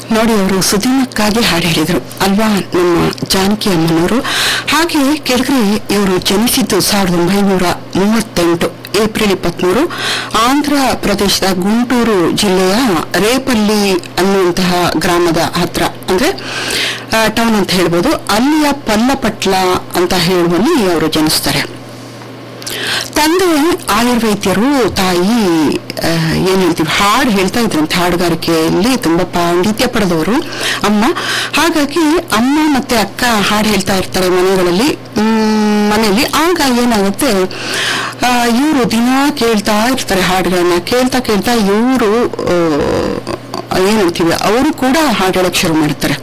ನೋಡಿ ಅವರು ಸುದೀನಕ್ಕಾಗಿ ಹಾಡು ಹೇಳಿದರು ಅಲ್ವಾ ನಮ್ಮ ಜಾನಕಿ ಅಮ್ಮನವರು ಹಾಗೆ ಕೆಳಗಡೆ ಇವರು ಜನಿಸಿದ್ದು ಸಾವಿರದ ಒಂಬೈನೂರ ಮೂವತ್ತೆಂಟು ಏಪ್ರಿಲ್ ಇಪ್ಪತ್ಮೂರು ಆಂಧ್ರ ಪ್ರದೇಶದ ಗುಂಟೂರು ಜಿಲ್ಲೆಯ ರೇಪಲ್ಲಿ ಅನ್ನುವಂತಹ ಗ್ರಾಮದ ಹತ್ರ ಅಂದ್ರೆ ಟೌನ್ ಅಂತ ಹೇಳ್ಬೋದು ಅಲ್ಲಿಯ ಪಲ್ಲಪಟ್ಲ ಅಂತ ಹೇಳುವಲ್ಲಿ ಅವರು ಜನಿಸ್ತಾರೆ ತಂದೆ ಆಯುರ್ವೇದ್ಯರು ತಾಯಿ ಆ, ಏನ್ ಹೇಳ್ತೀವಿ ಹಾಡು ಹೇಳ್ತಾ ಇದ್ರಂತೆ ಹಾಡುಗಾರಿಕೆಯಲ್ಲಿ ತುಂಬಾ ಪಾಂಡಿತ್ಯ ಪಡೆದವರು ಅಮ್ಮ ಹಾಗಾಗಿ ಅಮ್ಮ ಮತ್ತೆ ಅಕ್ಕ ಹಾಡು ಹೇಳ್ತಾ ಇರ್ತಾರೆ ಮನೆಗಳಲ್ಲಿ ಮ್, ಮನೆಯಲ್ಲಿ ಆಗ ಏನಾಗುತ್ತೆ ಇವರು ದಿನ ಕೇಳ್ತಾ ಇರ್ತಾರೆ ಹಾಡುಗಳನ್ನ ಕೇಳ್ತಾ ಕೇಳ್ತಾ ಇವರು ಏನಂತೀವಿ ಅವರು ಕೂಡ ಹಾಡು ಹೇಳಕ್ ಶುರು ಮಾಡ್ತಾರೆ